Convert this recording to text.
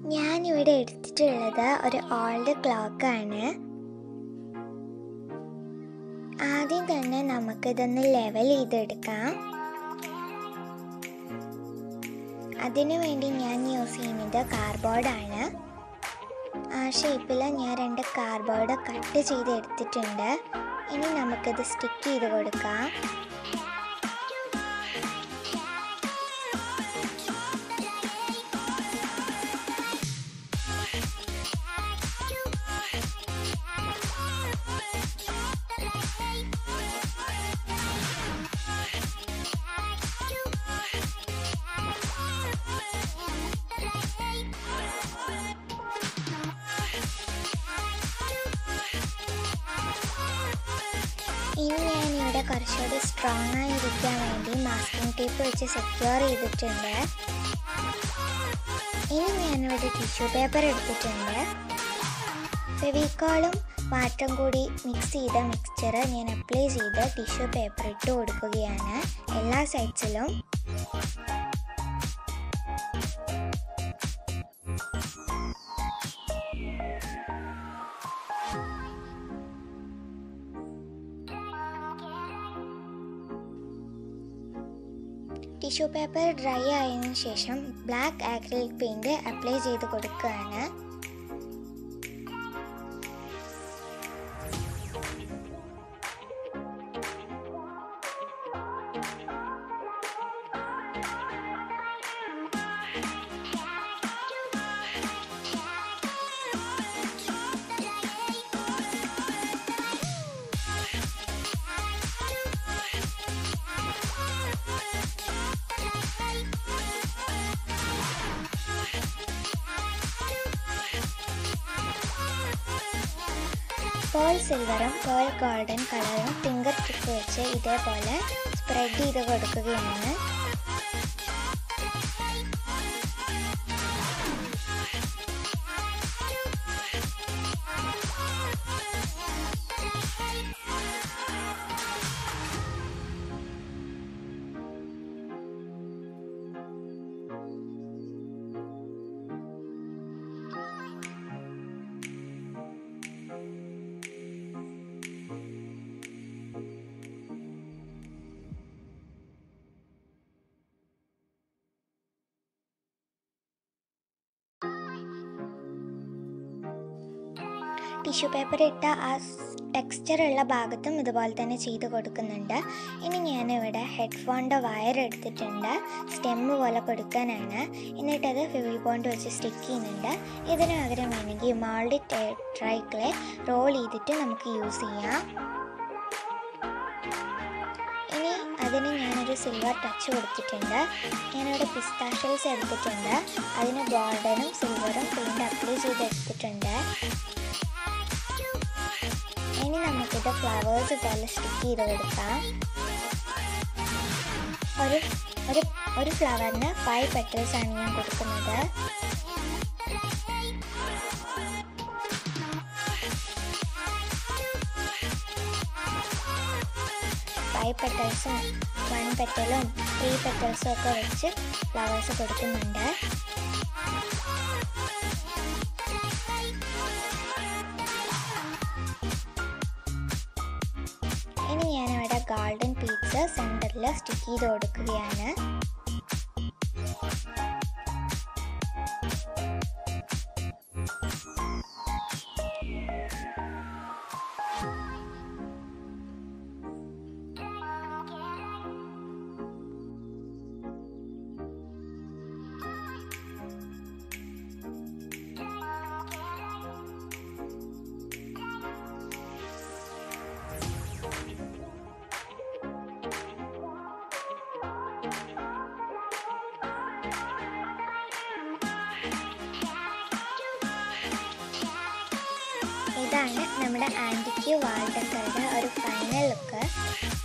ഞാനിവിടെ എടുത്തിട്ടുള്ളത് ഒരു ഓൾഡ് ക്ലോക്കാണ് ആദ്യം തന്നെ നമുക്കിതൊന്ന് ലെവൽ ചെയ്തെടുക്കാം അതിനു വേണ്ടി ഞാൻ യൂസ് ചെയ്യുന്നത് കാർഡ്ബോർഡാണ് ആ ഷേപ്പിൽ ഞാൻ രണ്ട് കാർഡ്ബോർഡ് കട്ട് ചെയ്ത് എടുത്തിട്ടുണ്ട് ഇനി നമുക്കിത് സ്റ്റിക്ക് ചെയ്ത് കൊടുക്കാം ഇനി ഞാനിവിടെ കുറച്ചുകൂടി സ്ട്രോങ് ആയിരിക്കാൻ വേണ്ടി മാസ്കിംഗ് ടേപ്പ് വെച്ച് സെക്യൂർ ചെയ്തിട്ടുണ്ട് ഇനി ഞാനിവിടെ ടിഷ്യൂ പേപ്പർ എടുത്തിട്ടുണ്ട് ഫെവിക്കോളും വാട്ടറും കൂടി മിക്സ് ചെയ്ത മിക്സ്ചർ ഞാൻ അപ്ലൈ ചെയ്ത് ടിഷ്യൂ പേപ്പർ ഇട്ട് കൊടുക്കുകയാണ് എല്ലാ സൈഡ്സിലും ടിഷ്യൂ പേപ്പർ ഡ്രൈ ആയതിനു ശേഷം ബ്ലാക്ക് ആക്രിലിക് പെയിന്റ് അപ്ലൈ ചെയ്ത് കൊടുക്കുകയാണ് പേൾ സിൽവറും പേൾ ഗോൾഡൻ കളറും ഫിംഗർ ടിപ്പ് വെച്ച് ഇതേപോലെ സ്പ്രെഡ് ചെയ്ത് കൊടുക്കുകയാണ് ടിഷ്യൂ പേപ്പർ ഇട്ട ആ ടെക്സ്ചർ ഉള്ള ഭാഗത്തും ഇതുപോലെ തന്നെ ചെയ്ത് കൊടുക്കുന്നുണ്ട് ഇനി ഞാനിവിടെ ഹെഡ്ഫോണിൻ്റെ വയർ എടുത്തിട്ടുണ്ട് സ്റ്റെമ്മ് പോലെ കൊടുക്കാനാണ് എന്നിട്ടത് ഫിവിൽ ബോണ്ട് വെച്ച് സ്റ്റിക്ക് ചെയ്യുന്നുണ്ട് ഇതിന് പകരം വേണമെങ്കിൽ മാൾഡ് ട്രൈക്കളെ റോൾ ചെയ്തിട്ട് നമുക്ക് യൂസ് ചെയ്യാം ഇനി അതിന് ഞാനൊരു സിൽവർ ടച്ച് കൊടുത്തിട്ടുണ്ട് ഞാനിവിടെ പിസ്താഷ്യൽസ് എടുത്തിട്ടുണ്ട് അതിന് ഗോൾഡനും സിൽവറും പെയിൻറ് അപ്ലൈ ചെയ്ത് എടുത്തിട്ടുണ്ട് ഇനി നമുക്കിത് ഫ്ലവേഴ്സ് പോലെ സ്റ്റിക്ക് ചെയ്ത് കൊടുക്കാം ഒരു ഒരു ഒരു ഫ്ലവറിന് ഫൈവ് പെറ്റൽസ് ആണ് ഞാൻ കൊടുക്കുന്നത് ഫൈവ് പെറ്റൽസും വൺ പെറ്റലും ത്രീ പെറ്റൽസും ഒക്കെ വെച്ച് ഫ്ലവേഴ്സ് കൊടുക്കുന്നുണ്ട് ഇനി ഞാനിവിടെ ഗോൾഡൻ പീസ് സെൻറ്ററിൽ സ്റ്റിക്ക് ചെയ്ത് കൊടുക്കുകയാണ് ഇതാണ് നമ്മുടെ ആൻറ്റിക്ക് വാൾ ഡെക്കറുടെ ഒരു ഫൈനൽ ലുക്ക്